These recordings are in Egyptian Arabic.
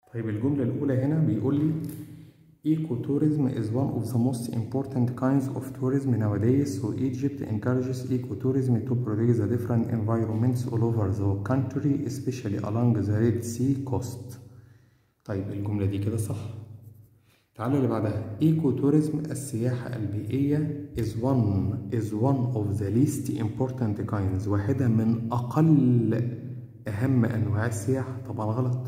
طيب الجملة الأولى هنا بيقول لي Ecotourism is one of the most important kinds of tourism nowadays so Egypt encourages ecotourism to produce the different environments all over the country especially along the Red Sea coast طيب الجملة دي كده صح تعالوا اللي بعدها Ecotourism السياحة البيئية is one is one of the least important kinds واحدة من أقل أهم أنواع السياحة طبعا غلط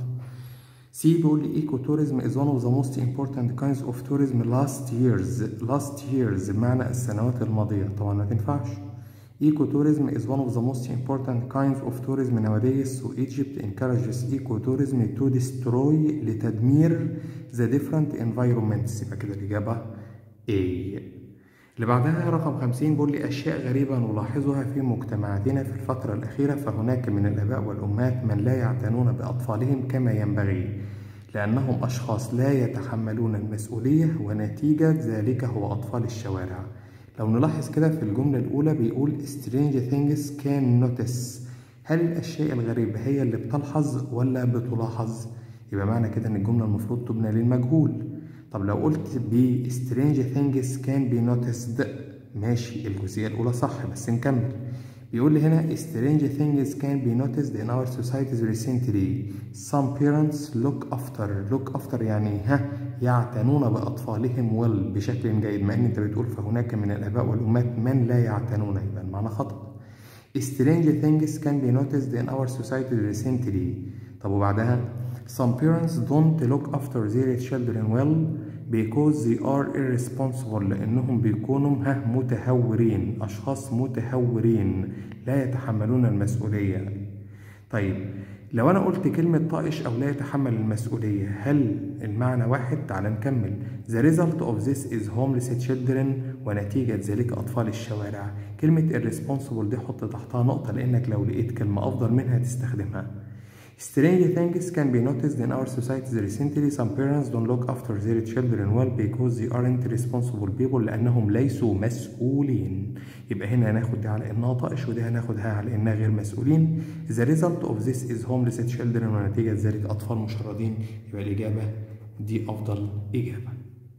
سي بيقول لي ايكو توريزم is one of the most important kinds of tourism last years last years بمعنى السنوات الماضية طبعا ما تنفعش ايكو tourism is one of the most important kinds of tourism nowadays so Egypt encourages ecotourism to destroy لتدمير the different environments يبقى كده الإجابة A اللي بعدها رقم 50 بيقول لي أشياء غريبة نلاحظها في مجتمعاتنا في الفترة الأخيرة فهناك من الآباء والأمهات من لا يعتنون بأطفالهم كما ينبغي لأنهم أشخاص لا يتحملون المسؤولية ونتيجة ذلك هو أطفال الشوارع لو نلاحظ كده في الجملة الأولى بيقول strange things can notice هل الأشياء الغريبة هي اللي بتلحظ ولا بتلاحظ؟ يبقى معنى كده إن الجملة المفروض تبنى للمجهول طب لو قلت ب strange things can be noticed ماشي الجزئية الأولى صح بس نكمل بيقول لي هنا strange things can be noticed in our societies recently some parents look after look after يعني ها يعتنون بأطفالهم well بشكل جيد مع إن أنت بتقول فهناك من الآباء والأمهات من لا يعتنون يبقى المعنى خطأ strange things can be noticed in our society recently طب وبعدها some parents don't look after their children well because they are irresponsible لأنهم بيكونوا ها متهورين أشخاص متهورين لا يتحملون المسؤولية طيب لو أنا قلت كلمة طائش أو لا يتحمل المسؤولية هل المعنى واحد؟ تعال نكمل The result of this is homeless children ونتيجة ذلك أطفال الشوارع كلمة irresponsible دي حط تحتها نقطة لأنك لو لقيت كلمة أفضل منها تستخدمها Strange things can be noticed in our societies recently. Some parents don't look after their children well because they aren't responsible people لأنهم ليسوا مسؤولين. يبقى هنا هناخد دي على إنها طائش ودي هناخدها على إنها غير مسؤولين. The result of this is homeless children ونتيجة ذلك أطفال مشردين. يبقى الإجابة دي أفضل إجابة.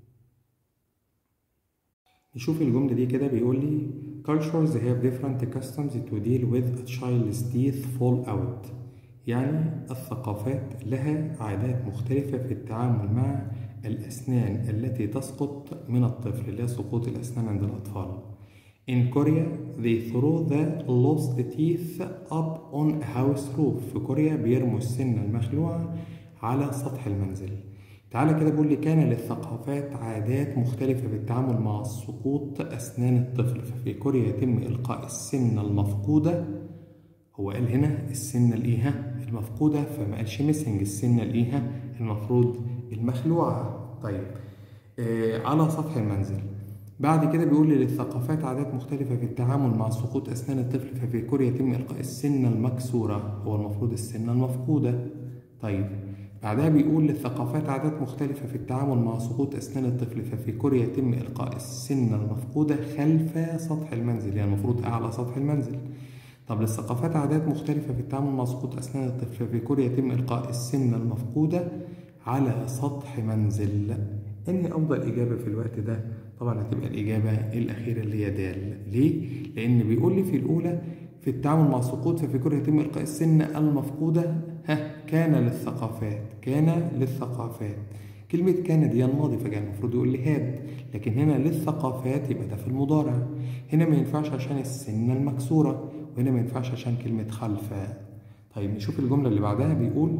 نشوف الجملة دي كده بيقول لي cultures have different customs to deal with a child's teeth fall out. يعني الثقافات لها عادات مختلفة في التعامل مع الأسنان التي تسقط من الطفل اللي هي سقوط الأسنان عند الأطفال. In Korea, they throw the lost teeth up on a house roof. في كوريا بيرموا السن المخلوعة على سطح المنزل. تعالى كده بيقول لي كان للثقافات عادات مختلفة في التعامل مع سقوط أسنان الطفل ففي كوريا يتم إلقاء السن المفقودة هو قال هنا السنة الإيها المفقودة فما قالش ميسنج السنة الإيها المفروض المخلوعة طيب آه على سطح المنزل بعد كده بيقول لي للثقافات عادات مختلفة في التعامل مع سقوط أسنان الطفل ففي كوريا يتم إلقاء السنة المكسورة هو المفروض السنة المفقودة طيب بعدها بيقول للثقافات عادات مختلفة في التعامل مع سقوط أسنان الطفل ففي كوريا يتم إلقاء السنة المفقودة خلف سطح المنزل يعني المفروض أعلى سطح المنزل طب للثقافات عادات مختلفة في التعامل مع سقوط أسنان الطفل في كوريا يتم إلقاء السنة المفقودة على سطح منزل أنهي أفضل إجابة في الوقت ده؟ طبعا هتبقى الإجابة الأخيرة اللي هي دال ليه؟ لأن بيقول لي في الأولى في التعامل مع سقوط ففي كوريا يتم إلقاء السنة المفقودة ها كان للثقافات كان للثقافات كلمة كان دي الماضي فكان المفروض يقول لي هاد لكن هنا للثقافات يبقى ده في المضارع هنا ما ينفعش عشان السنة المكسورة وهنا ما ينفعش عشان كلمة خلفة طيب نشوف الجملة اللي بعدها بيقول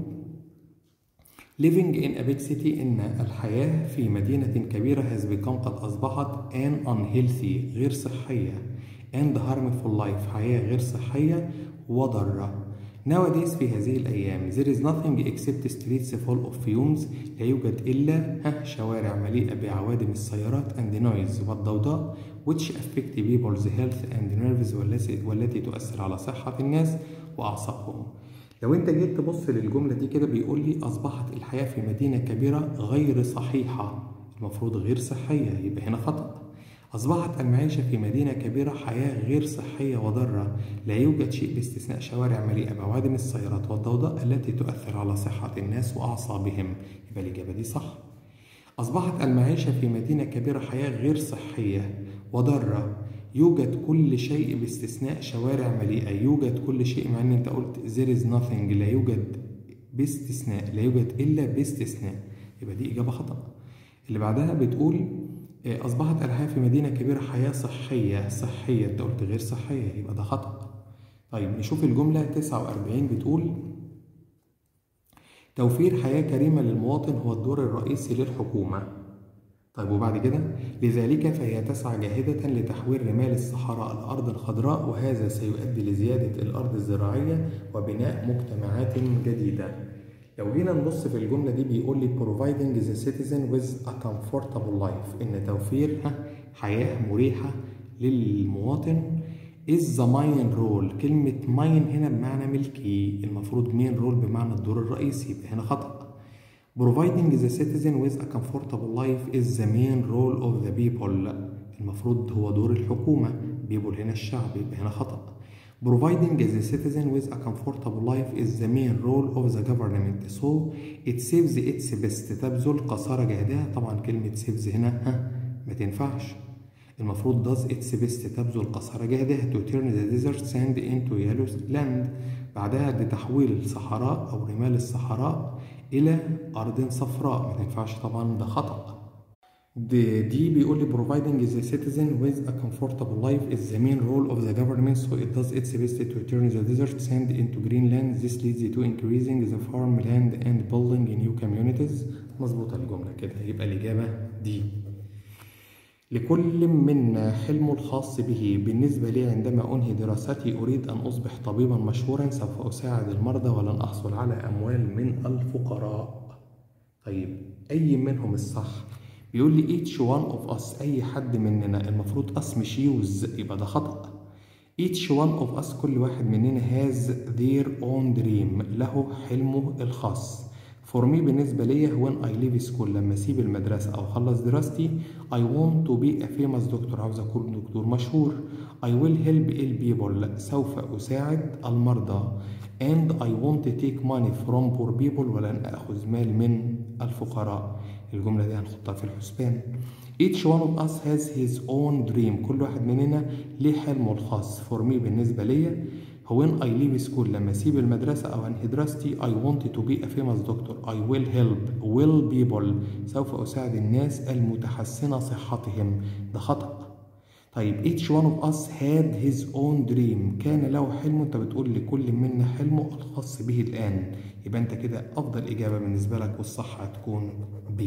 living in a big city إن الحياة في مدينة كبيرة has become قد أصبحت an unhealthy غير صحية and harmful life حياة غير صحية وضارة Nowadays في هذه الأيام there is nothing except streets full of fumes لا يوجد إلا ها شوارع مليئة بعوادم السيارات and noise والضوضاء which affect people's health and nerves والتي, والتي تؤثر على صحة الناس وأعصابهم لو انت جيت تبص للجملة دي كده بيقول لي أصبحت الحياة في مدينة كبيرة غير صحيحة المفروض غير صحية يبقى هنا خطأ أصبحت المعيشة في مدينة كبيرة حياة غير صحية وضارة لا يوجد شيء باستثناء شوارع مليئة بعوادم السيارات والضوضاء التي تؤثر على صحة الناس وأعصابهم يبقى الإجابة دي صح أصبحت المعيشة في مدينة كبيرة حياة غير صحية وضارة يوجد كل شيء باستثناء شوارع مليئة يوجد كل شيء مع ان انت قلت there is nothing لا يوجد باستثناء لا يوجد الا باستثناء يبقى دي اجابة خطأ اللي بعدها بتقول اصبحت الحياة في مدينة كبيرة حياة صحية صحية انت قلت غير صحية يبقى ده خطأ طيب نشوف الجملة 49 بتقول توفير حياة كريمة للمواطن هو الدور الرئيسي للحكومة طيب وبعد كده لذلك فهي تسعى جاهدة لتحويل رمال الصحراء الأرض الخضراء وهذا سيؤدي لزيادة الأرض الزراعية وبناء مجتمعات جديدة لو جينا نبص في الجملة دي بيقول لي providing the citizen with a comfortable life إن توفير حياة مريحة للمواطن is the main role كلمة main هنا بمعنى ملكي المفروض main role بمعنى الدور الرئيسي يبقى هنا خطأ Providing the citizen with a comfortable life is the main role of the people المفروض هو دور الحكومة people هنا الشعب يبقى هنا خطأ Providing the citizen with a comfortable life is the main role of the government so it saves its best تبذل قصارى جهدها طبعا كلمة saves هنا ها ما تنفعش المفروض does its best تبذل قصارى جهدها to turn the desert sand into yellow land بعدها لتحويل الصحراء أو رمال الصحراء إلى أرض صفراء ما تنفعش طبعا ده خطأ دي, دي بيقول لي providing the citizen with a comfortable life is the main role of the government so it does its best to turn the desert sand into green land this leads to increasing the farmland and building new communities مظبوطة الجملة كده يبقى الإجابة دي لكل منا حلمه الخاص به بالنسبة لي عندما أنهي دراستي أريد أن أصبح طبيبا مشهورا سوف أساعد المرضى ولن أحصل على أموال من الفقراء طيب أي منهم الصح بيقول لي each one of us أي حد مننا المفروض us مش use يبقى ده خطأ each one of us كل واحد مننا has their own dream له حلمه الخاص For me بالنسبة ليا when I leave school لما أسيب المدرسة أو أخلص دراستي I want to be a famous doctor عاوز أكون دكتور مشهور I will help ill people سوف أساعد المرضى and I want to take money from poor people ولن أخذ مال من الفقراء الجملة دي هنحطها في الحسبان Each one of us has his own dream كل واحد مننا ليه حلمه الخاص For me بالنسبة ليا when I leave school لما أسيب المدرسة أو أنهي دراستي I want to be a famous doctor I will help will people سوف أساعد الناس المتحسنة صحتهم ده خطأ طيب each one of us had his own dream كان له حلم انت بتقول لكل منا حلمه الخاص به الآن يبقى انت كده أفضل إجابة بالنسبة لك والصح هتكون B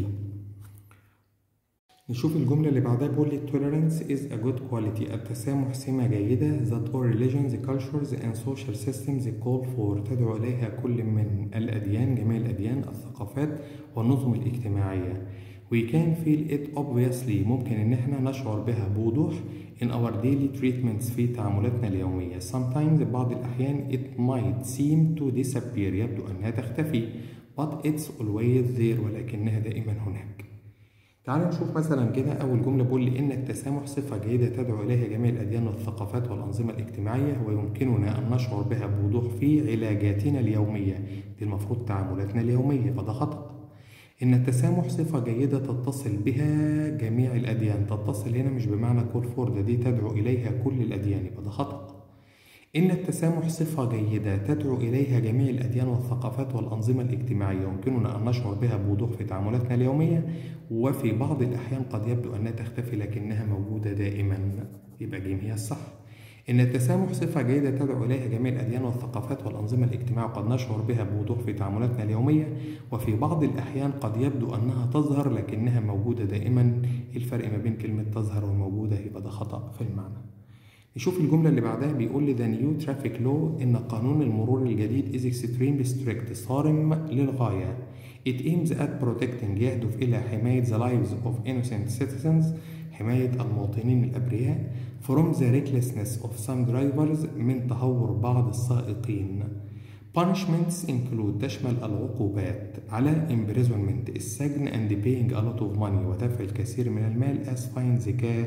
نشوف الجملة اللي بعدها بيقول لي tolerance is a good quality التسامح سمة جيدة that all religions, cultures and social systems call for تدعو إليها كل من الأديان جميع الأديان الثقافات والنظم الاجتماعية we can feel it obviously ممكن إن احنا نشعر بها بوضوح in our daily treatments في تعاملاتنا اليومية sometimes بعض الأحيان it might seem to disappear يبدو أنها تختفي but it's always there ولكنها دائما هناك تعال نشوف مثلا كده أول جملة بقول لي إن التسامح صفة جيدة تدعو إليها جميع الأديان والثقافات والأنظمة الاجتماعية ويمكننا أن نشعر بها بوضوح في علاجاتنا اليومية دي المفروض تعاملاتنا اليومية فده خطأ إن التسامح صفة جيدة تتصل بها جميع الأديان تتصل هنا مش بمعنى كول فور ده دي تدعو إليها كل الأديان يبقى ده خطأ إن التسامح صفة جيدة تدعو إليها جميع الأديان والثقافات والأنظمة الاجتماعية يمكننا أن نشعر بها بوضوح في تعاملاتنا اليومية وفي بعض الأحيان قد يبدو أنها تختفي لكنها موجودة دائما يبقى جيم هي الصح إن التسامح صفة جيدة تدعو إليها جميع الأديان والثقافات والأنظمة الاجتماعية قد نشعر بها بوضوح في تعاملاتنا اليومية وفي بعض الأحيان قد يبدو أنها تظهر لكنها موجودة دائما الفرق ما بين كلمة تظهر وموجودة يبقى ده خطأ في المعنى نشوف الجملة اللي بعدها بيقول لي the new traffic law إن قانون المرور الجديد is extremely strict صارم للغاية it aims at protecting يهدف إلى حماية the lives of innocent citizens حماية المواطنين الأبرياء from the recklessness of some drivers من تهور بعض السائقين punishments include تشمل العقوبات على imprisonment السجن and paying a lot of money ودفع الكثير من المال as fines ك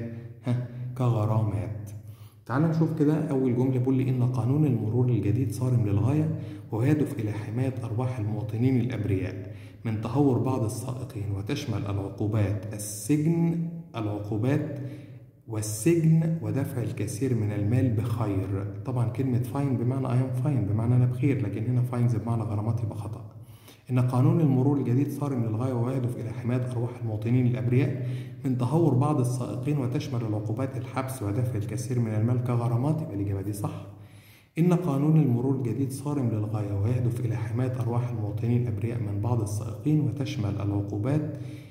ها كغرامات تعال نشوف كده أول جملة بيقول لي إن قانون المرور الجديد صارم للغاية ويهدف إلى حماية أرواح المواطنين الأبرياء من تهور بعض السائقين وتشمل العقوبات السجن العقوبات والسجن ودفع الكثير من المال بخير طبعا كلمة فاين بمعنى أيام فاين بمعنى أنا بخير لكن هنا فاينز بمعنى غرامات يبقى خطأ إن قانون المرور الجديد صارم للغاية ويهدف إلى حماية أرواح المواطنين الأبرياء من تهور بعض السائقين وتشمل العقوبات الحبس ودفع الكثير من المال كغرامات يبقى الإجابة دي صح إن قانون المرور الجديد صارم للغاية ويهدف إلى حماية أرواح المواطنين الأبرياء من بعض السائقين وتشمل العقوبات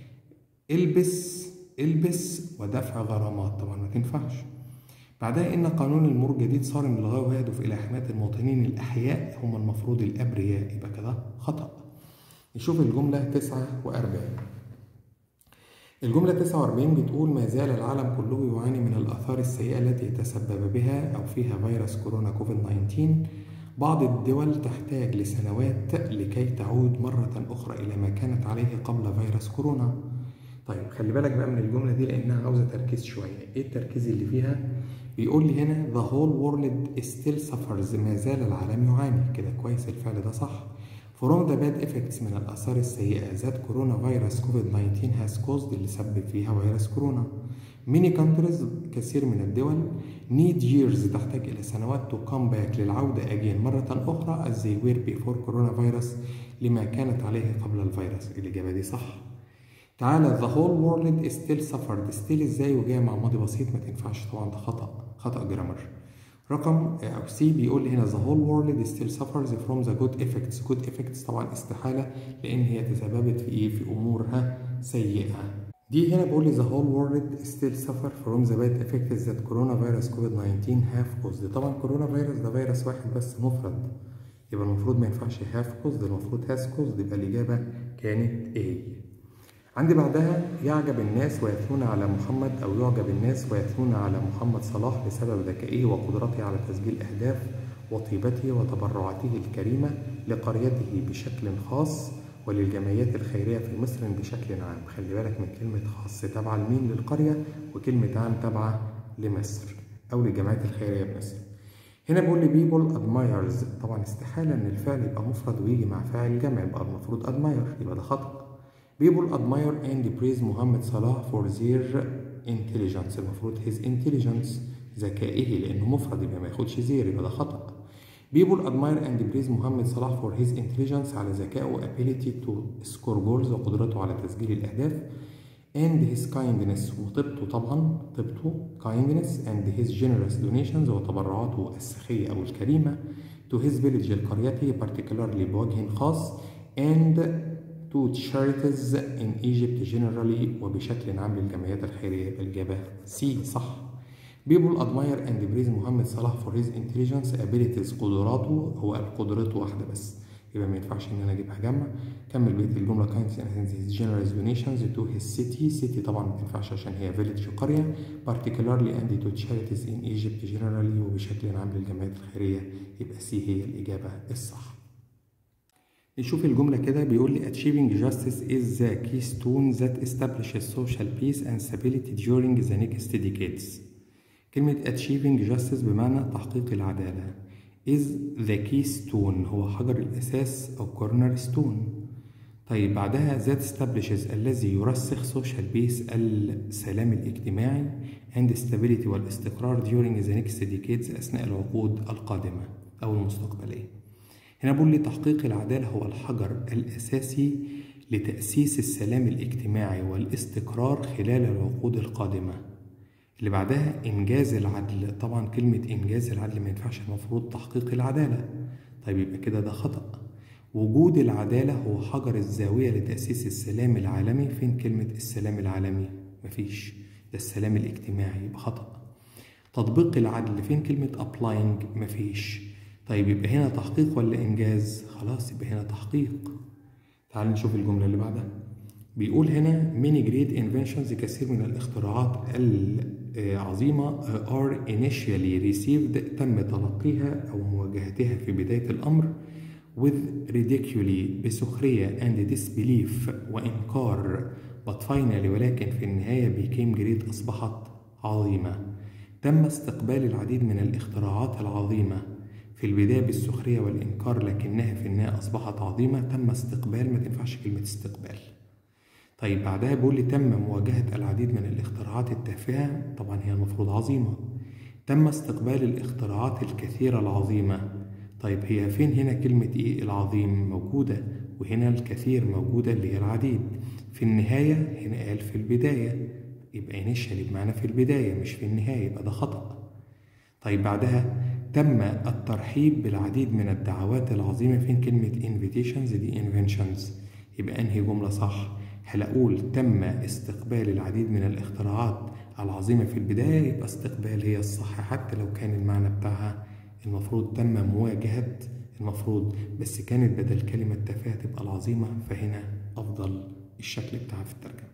البس البس ودفع غرامات طبعا ما تنفعش بعدها إن قانون المرور الجديد صارم للغاية ويهدف إلى حماية المواطنين الأحياء هم المفروض الأبرياء يبقى كده خطأ نشوف الجملة 49 الجملة 49 بتقول ما زال العالم كله يعاني من الآثار السيئة التي تسبب بها أو فيها فيروس كورونا كوفيد 19 بعض الدول تحتاج لسنوات لكي تعود مرة أخرى إلى ما كانت عليه قبل فيروس كورونا طيب خلي بالك بقى من الجملة دي لأنها عاوزة تركيز شوية إيه التركيز اللي فيها؟ بيقول لي هنا the whole world still suffers ما زال العالم يعاني كده كويس الفعل ده صح from the bad effects من الآثار السيئة ذات كورونا فيروس كوفيد 19 has caused اللي سبب فيها فيروس كورونا many countries كثير من الدول need years تحتاج إلى سنوات to come back للعودة again مرة أخرى as they were before coronavirus لما كانت عليه قبل الفيروس الإجابة دي صح تعالى the whole world still suffered still ازاي وجايه مع ماضي بسيط ما تنفعش طبعا ده خطأ خطأ جرامر رقم أو سي بيقول لي هنا the whole world still suffers from the good effects good effects طبعا استحالة لأن هي تسببت في إيه في أمورها سيئة دي هنا بيقول لي the whole world still suffer from the bad effects that coronavirus COVID-19 have caused طبعا كورونا فيروس ده فيروس واحد بس مفرد يبقى المفروض ما ينفعش have caused المفروض has caused يبقى الإجابة كانت A عندي بعدها يعجب الناس ويثنون على محمد أو يعجب الناس ويثنون على محمد صلاح بسبب ذكائه وقدرته على تسجيل أهداف وطيبته وتبرعاته الكريمة لقريته بشكل خاص وللجمعيات الخيرية في مصر بشكل عام خلي بالك من كلمة خاص تابعة لمين للقرية وكلمة عام تابعة لمصر أو للجمعيات الخيرية بمصر هنا بيقول لي people admires طبعا استحالة إن الفعل يبقى مفرد ويجي مع فاعل جمع يبقى المفروض admire يبقى ده خطأ People admire and praise محمد صلاح for their intelligence المفروض his intelligence ذكائه لأنه مفرد يبقى ما ياخدش زير يبقى ده خطأ People admire and praise محمد صلاح for his intelligence على ذكائه و ability to score goals وقدرته على تسجيل الأهداف and his kindness وطيبته طبعا طيبته kindness and his generous donations وتبرعاته السخية أو الكريمة to his village لقريته particularly بوجه خاص and to charities in Egypt generally وبشكل عام للجمعيات الخيرية الإجابة C صح People admire and praise محمد صلاح for his intelligence abilities قدراته هو قدرته واحدة بس يبقى ما ينفعش ان انا اجيبها جمع كمل بقيه الجمله كانت and his generous donations to his city city طبعا ما تنفعش عشان هي village قريه particularly and to charities in Egypt generally وبشكل عام للجمعيات الخيريه يبقى C هي الاجابه الصح نشوف الجملة كده بيقول لي achieving justice is the keystone that establishes social peace and stability during the next decades كلمة achieving justice بمعنى تحقيق العدالة is the keystone هو حجر الأساس أو corner stone طيب بعدها that establishes الذي يرسخ social peace السلام الاجتماعي and stability والاستقرار during the next decades أثناء العقود القادمة أو المستقبلية هنا بقول لي تحقيق العدالة هو الحجر الأساسي لتأسيس السلام الاجتماعي والاستقرار خلال العقود القادمة اللي بعدها إنجاز العدل طبعا كلمة إنجاز العدل ما ينفعش المفروض تحقيق العدالة طيب يبقى كده ده خطأ وجود العدالة هو حجر الزاوية لتأسيس السلام العالمي فين كلمة السلام العالمي مفيش ده السلام الاجتماعي يبقى خطأ تطبيق العدل فين كلمة applying مفيش طيب يبقى هنا تحقيق ولا إنجاز خلاص يبقى هنا تحقيق تعال نشوف الجملة اللي بعدها بيقول هنا many great inventions كثير من الاختراعات العظيمة are initially received تم تلقيها أو مواجهتها في بداية الأمر with ridicule بسخرية and disbelief وإنكار but finally ولكن في النهاية became great أصبحت عظيمة تم استقبال العديد من الاختراعات العظيمة في البداية بالسخرية والإنكار لكنها في النهاية أصبحت عظيمة تم استقبال ما تنفعش كلمة استقبال طيب بعدها بيقول لي تم مواجهة العديد من الاختراعات التافهة طبعا هي المفروض عظيمة تم استقبال الاختراعات الكثيرة العظيمة طيب هي فين هنا كلمة ايه العظيم موجودة وهنا الكثير موجودة اللي هي العديد في النهاية هنا قال في البداية يبقى انيشالي بمعنى في البداية مش في النهاية يبقى ده خطأ طيب بعدها تم الترحيب بالعديد من الدعوات العظيمة فين كلمة invitations دي inventions يبقى أنهي جملة صح هل أقول تم استقبال العديد من الاختراعات العظيمة في البداية يبقى استقبال هي الصح حتى لو كان المعنى بتاعها المفروض تم مواجهة المفروض بس كانت بدل كلمة تافهة تبقى العظيمة فهنا أفضل الشكل بتاعها في الترجمة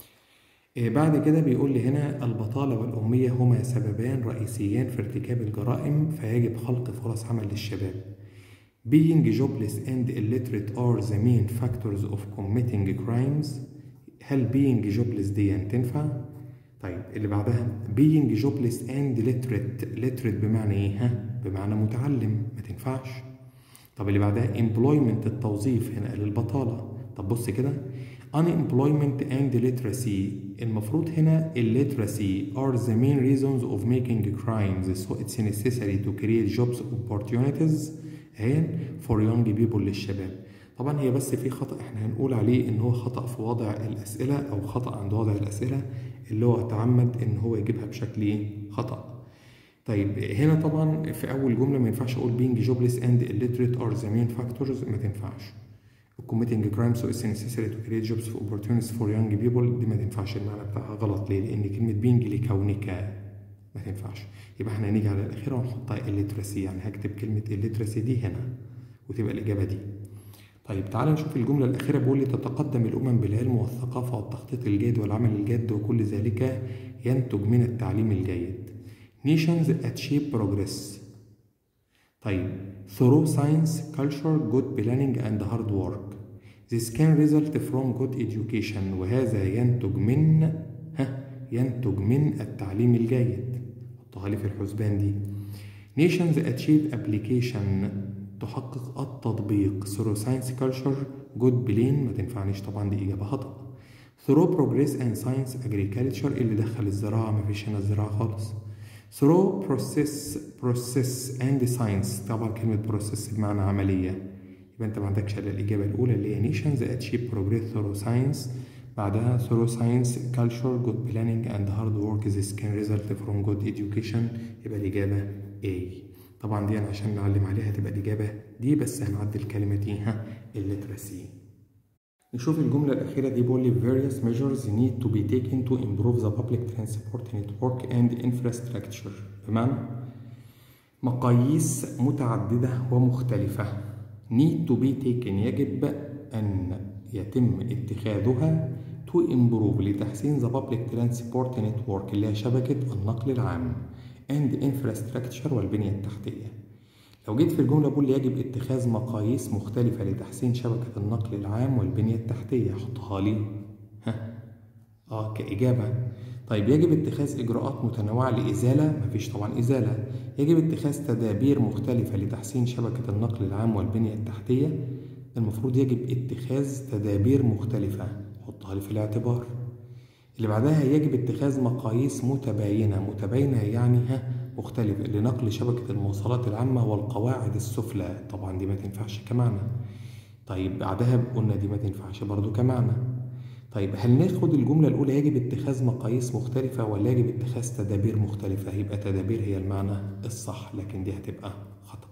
بعد كده بيقول لي هنا البطالة والأمية هما سببان رئيسيان في ارتكاب الجرائم فيجب خلق فرص عمل للشباب. Being jobless and illiterate are the main factors of committing crimes. هل being jobless دي تنفع؟ طيب اللي بعدها being jobless and literate literate بمعنى ايه؟ ها؟ بمعنى متعلم ما تنفعش. طب اللي بعدها employment التوظيف هنا للبطالة. طب بص كده unemployment and literacy المفروض هنا illiteracy are the main reasons of making crimes so it's necessary to create jobs opportunities and for young people للشباب طبعا هي بس في خطأ احنا هنقول عليه ان هو خطأ في وضع الأسئلة أو خطأ عند وضع الأسئلة اللي هو تعمد ان هو يجيبها بشكل ايه؟ خطأ طيب هنا طبعا في أول جملة ما ينفعش أقول being jobless and illiterate are the main factors ما تنفعش committing crime so it's necessary to create jobs for opportunities for young people دي ما تنفعش المعنى بتاعها غلط ليه؟ لأن كلمة being لكونك ما تنفعش يبقى احنا هنيجي على الأخيرة ونحطها illiteracy يعني هكتب كلمة illiteracy دي هنا وتبقى الإجابة دي طيب تعال نشوف الجملة الأخيرة بيقول لي تتقدم الأمم بالعلم والثقافة والتخطيط الجيد والعمل الجاد وكل ذلك ينتج من التعليم الجيد Nations achieve progress طيب through science, culture, good planning and hard work This can result from good education وهذا ينتج من ها ينتج من التعليم الجيد حطها لي في الحسبان دي Nations achieve application تحقق التطبيق through science culture good plan ما تنفعنيش طبعا دي إجابة خطأ through progress and science agriculture اللي دخل الزراعة ما فيش هنا الزراعة خالص through process process and science طبعا كلمة process بمعنى عملية يبقى انت ما عندكش الا الاجابه الاولى اللي هي nations achieve progress through science بعدها through science culture good planning and hard work this can result from good education يبقى الاجابه A طبعا دي انا عشان نعلم عليها تبقى الاجابه دي بس هنعدل كلمه دي ها الليترسي نشوف الجملة الأخيرة دي بيقول لي various measures need to be taken to improve the public transport network and infrastructure بمعنى مقاييس متعددة ومختلفة need to be taken يجب أن يتم اتخاذها to improve لتحسين the public transport network اللي هي شبكة النقل العام and infrastructure والبنية التحتية لو جيت في الجملة بقول يجب اتخاذ مقاييس مختلفة لتحسين شبكة النقل العام والبنية التحتية حطها لي ها اه كإجابة طيب يجب اتخاذ إجراءات متنوعة لإزالة مفيش طبعا إزالة يجب اتخاذ تدابير مختلفة لتحسين شبكة النقل العام والبنية التحتية المفروض يجب اتخاذ تدابير مختلفة حطها لي في الاعتبار اللي بعدها يجب اتخاذ مقاييس متباينة متباينة يعني ها مختلفة لنقل شبكة المواصلات العامة والقواعد السفلى طبعا دي ما تنفعش كمعنى طيب بعدها قلنا دي ما تنفعش برضو كمعنى طيب هل ناخد الجملة الأولى يجب اتخاذ مقاييس مختلفة ولا يجب اتخاذ تدابير مختلفة يبقى تدابير هي المعنى الصح لكن دي هتبقى خطأ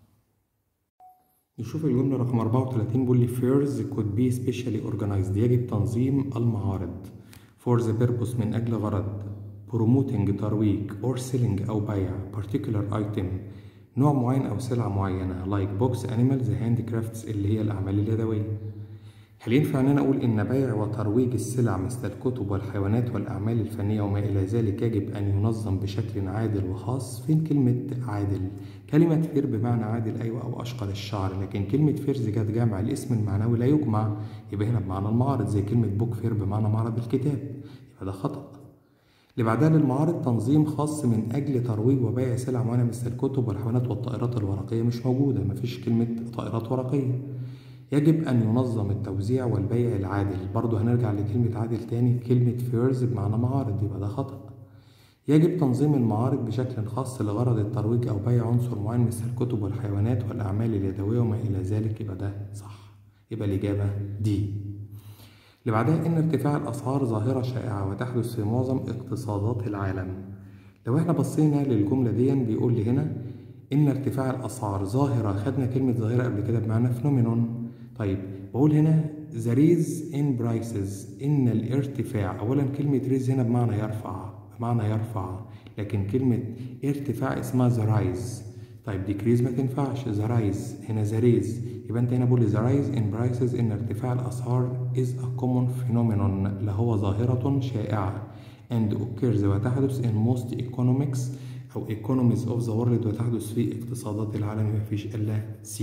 نشوف الجملة رقم 34 بيقول لي fairs could be specially organized يجب تنظيم المعارض for the purpose من أجل غرض promoting ترويج or selling أو بيع particular item نوع معين أو سلعة معينة like books animals handicrafts اللي هي الأعمال اليدوية هل ينفع أن أنا أقول إن بيع وترويج السلع مثل الكتب والحيوانات والأعمال الفنية وما إلى ذلك يجب أن ينظم بشكل عادل وخاص؟ فين كلمة عادل؟ كلمة فير بمعنى عادل أيوة أو أشقر الشعر لكن كلمة فيرز جت جمع الاسم المعنوي لا يجمع يبقى هنا بمعنى المعرض زي كلمة بوك فير بمعنى معرض الكتاب يبقى ده خطأ اللي بعدها للمعارض تنظيم خاص من أجل ترويج وبيع سلع معينة مثل الكتب والحيوانات والطائرات الورقية مش موجودة مفيش كلمة طائرات ورقية يجب أن ينظم التوزيع والبيع العادل برضو هنرجع لكلمة عادل تاني كلمة فيرز بمعنى معارض يبقى ده خطأ يجب تنظيم المعارض بشكل خاص لغرض الترويج أو بيع عنصر معين مثل الكتب والحيوانات والأعمال اليدوية وما إلى ذلك يبقى ده صح يبقى الإجابة دي اللي بعدها إن ارتفاع الأسعار ظاهرة شائعة وتحدث في معظم اقتصادات العالم لو احنا بصينا للجملة دي بيقول لي هنا إن ارتفاع الأسعار ظاهرة خدنا كلمة ظاهرة قبل كده بمعنى فينومينون طيب بقول هنا the raise in prices إن الارتفاع أولا كلمة raise هنا بمعنى يرفع بمعنى يرفع لكن كلمة ارتفاع اسمها the rise طيب decrease ما تنفعش the rise هنا the raise يبقى انت هنا بقول the rise in prices ان ارتفاع الاسعار is a common phenomenon اللي هو ظاهرة شائعة and occurs وتحدث in most economics أو economies of the world وتحدث في اقتصادات العالم مفيش إلا C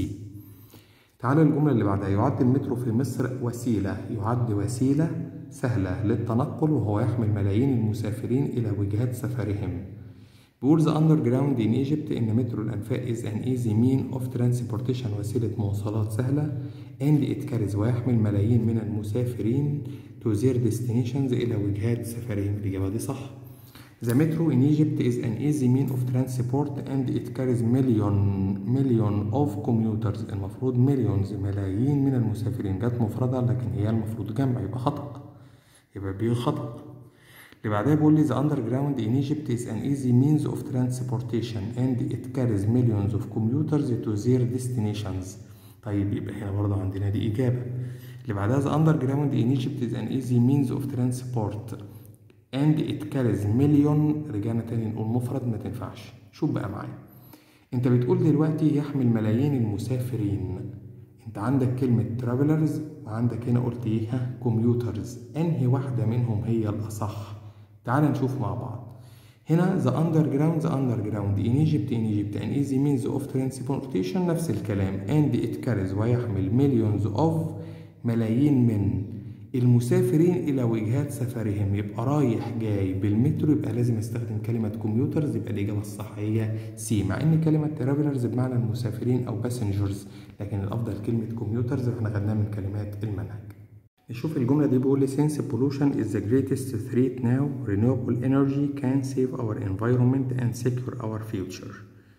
تعال الجملة اللي بعدها يعد المترو في مصر وسيلة يعد وسيلة سهلة للتنقل وهو يحمل ملايين المسافرين إلى وجهات سفرهم بيقول the underground in Egypt إن مترو الأنفاق is an easy mean of transportation وسيلة مواصلات سهلة and it carries ويحمل ملايين من المسافرين to their destinations إلى وجهات سفرهم الإجابة دي صح The metro in Egypt is an easy mean of transport and it carries million million of commuters المفروض millions ملايين من المسافرين جت مفردة لكن هي المفروض جمع يبقى خطأ يبقى بيه خطأ اللي بعدها بيقول لي the underground in Egypt is an easy means of transportation and it carries millions of commuters to their destinations طيب يبقى هنا برضه عندنا دي إجابة اللي بعدها the underground in Egypt is an easy means of transport and it carries million رجعنا تاني نقول مفرد ما تنفعش شوف بقى معايا انت بتقول دلوقتي يحمل ملايين المسافرين انت عندك كلمة travelers وعندك هنا قلت ايه ها كمبيوترز انهي واحدة منهم هي الأصح تعال نشوف مع بعض هنا the underground the underground in Egypt in Egypt an easy means of transportation نفس الكلام and it carries ويحمل millions of ملايين من المسافرين إلى وجهات سفرهم يبقى رايح جاي بالمترو يبقى لازم استخدم كلمة كمبيوترز يبقى الإجابة الصح هي سي مع إن كلمة ترافلرز بمعنى المسافرين أو باسنجرز لكن الأفضل كلمة كمبيوترز احنا خدناها من كلمات المنهج نشوف الجملة دي بيقول لي since pollution is the greatest threat now renewable energy can save our environment and secure our future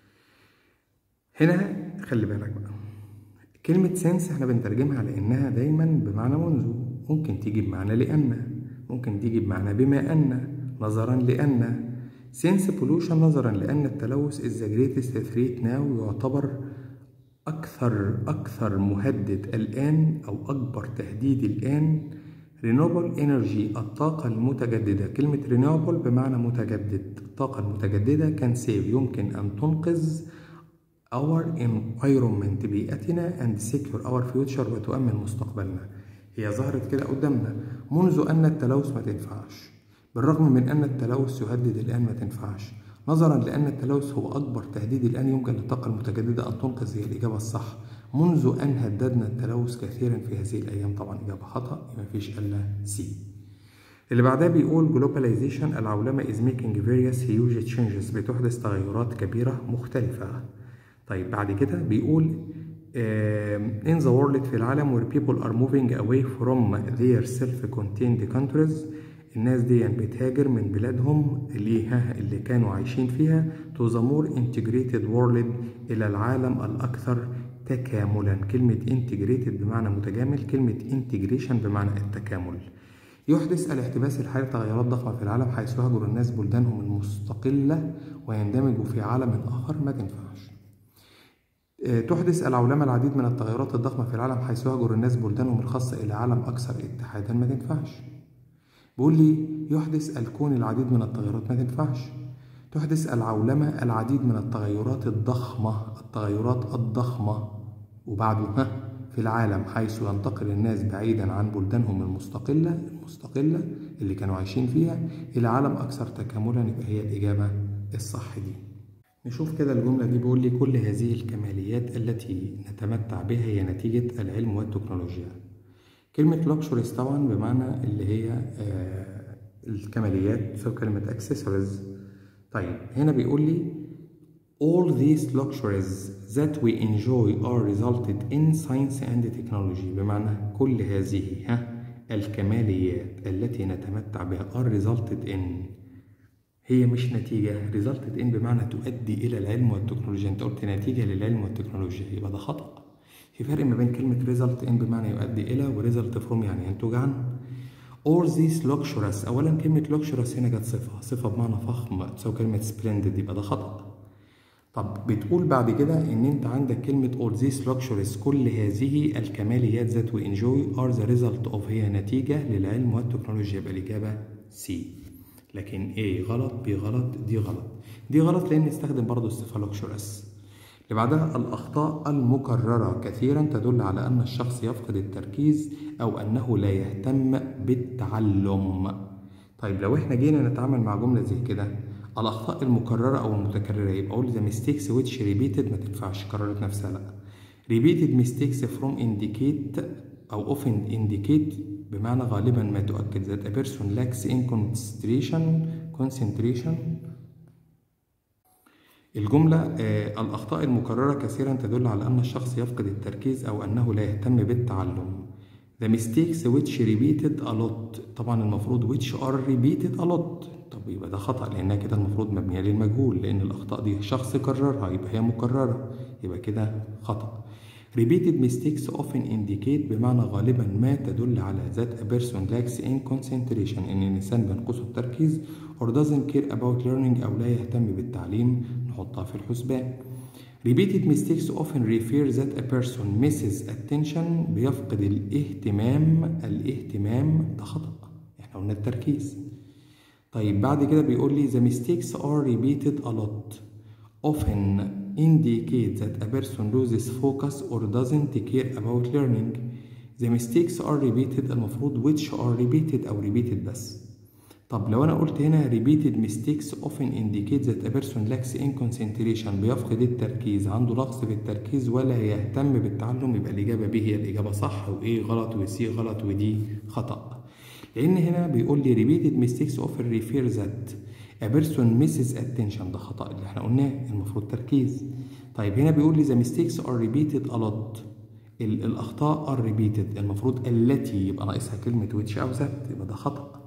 هنا خلي بالك بقى كلمة سنس احنا بنترجمها على انها دايما بمعنى منذ ممكن تيجي بمعنى لأن ممكن تيجي بمعنى بما أن نظرا لأن سنس بولوشن نظرا لأن التلوث is the greatest threat now يعتبر أكثر أكثر مهدد الآن أو أكبر تهديد الآن renewable energy الطاقة المتجددة كلمة renewable بمعنى متجدد الطاقة المتجددة كان سيف يمكن أن تنقذ our environment بيئتنا and secure our future وتؤمن مستقبلنا هي ظهرت كده قدامنا منذ أن التلوث ما تنفعش بالرغم من أن التلوث يهدد الآن ما تنفعش نظرا لأن التلوث هو أكبر تهديد الآن يمكن للطاقة المتجددة أن تنقذ هي الإجابة الصح منذ أن هددنا التلوث كثيرا في هذه الأيام طبعا إجابة خطأ ما فيش إلا سي اللي بعدها بيقول globalization العولمة is making various huge changes بتحدث تغيرات كبيرة مختلفة طيب بعد كده بيقول in the world في العالم where people are moving away from their self-contained countries الناس دي بتهاجر من بلادهم اللي ها اللي كانوا عايشين فيها to the more integrated world إلى العالم الأكثر تكاملا كلمة integrated بمعنى متجامل كلمة integration بمعنى التكامل يحدث الاحتباس الحالي تغيرات ضخمة في العالم حيث يهجر الناس بلدانهم المستقلة ويندمجوا في عالم آخر ما تنفعش تحدث العولمة العديد من التغيرات الضخمة في العالم حيث يهجر الناس بلدانهم الخاصة إلى عالم أكثر اتحادا ما تنفعش بيقول لي يحدث الكون العديد من التغيرات ما تنفعش تحدث العولمة العديد من التغيرات الضخمة التغيرات الضخمة وبعده ها في العالم حيث ينتقل الناس بعيدا عن بلدانهم المستقلة المستقلة اللي كانوا عايشين فيها إلى عالم أكثر تكاملا يبقى هي الإجابة الصح دي نشوف كده الجملة دي بيقول لي كل هذه الكماليات التي نتمتع بها هي نتيجة العلم والتكنولوجيا كلمة لوكشوريز طبعا بمعنى اللي هي الكماليات تساوي كلمة accessories طيب هنا بيقول لي all these luxuries that we enjoy are resulted in science and technology بمعنى كل هذه ها الكماليات التي نتمتع بها are resulted in هي مش نتيجة resulted in بمعنى تؤدي إلى العلم والتكنولوجيا أنت قلت نتيجة للعلم والتكنولوجيا يبقى ده خطأ في فرق ما بين كلمة result in بمعنى يؤدي إلى و result from يعني ينتج عن all these luxuries أولا كلمة luxurious هنا جت صفة صفة بمعنى فخم تساوي كلمة splendid يبقى ده خطأ طب بتقول بعد كده ان انت عندك كلمة all these luxuries كل هذه الكماليات that we enjoy are the result of هي نتيجة للعلم والتكنولوجيا يبقى الإجابة C لكن A غلط B غلط D غلط دي غلط لأن نستخدم برضو الصفة luxurious اللي بعدها الأخطاء المكررة كثيرا تدل على أن الشخص يفقد التركيز أو أنه لا يهتم بالتعلم طيب لو احنا جينا نتعامل مع جملة زي كده الأخطاء المكررة أو المتكررة يبقى أقول the mistakes which repeated ما تنفعش كررت نفسها لأ repeated mistakes from indicate أو often indicate بمعنى غالبا ما تؤكد that a person lacks in concentration concentration الجملة آه الأخطاء المكررة كثيرا تدل على أن الشخص يفقد التركيز أو أنه لا يهتم بالتعلم The mistakes which repeated a lot طبعا المفروض which are repeated a lot طب يبقى ده خطأ لأنها كده المفروض مبنية للمجهول لأن الأخطاء دي شخص كررها يبقى هي مكررة يبقى كده خطأ Repeated mistakes often indicate بمعنى غالبا ما تدل على that a person lacks in concentration إن الإنسان بينقصه التركيز or doesn't care about learning أو لا يهتم بالتعليم نحطها في الحسبان Repeated mistakes often refer that a person misses attention بيفقد الاهتمام الاهتمام ده خطأ احنا قلنا التركيز طيب بعد كده بيقول لي the mistakes are repeated a lot often indicate that a person loses focus or doesn't care about learning the mistakes are repeated المفروض which are repeated أو repeated بس طب لو أنا قلت هنا repeated mistakes often indicate that a person lacks in concentration بيفقد التركيز عنده نقص في التركيز ولا يهتم بالتعلم يبقى الإجابة B هي الإجابة صح وإيه غلط وسي غلط ودي خطأ لأن هنا بيقول لي repeated mistakes often refer that a person misses attention ده خطأ اللي احنا قلناه المفروض تركيز طيب هنا بيقول لي the mistakes are repeated a lot الأخطاء are repeated المفروض التي يبقى ناقصها كلمة which أو that يبقى ده خطأ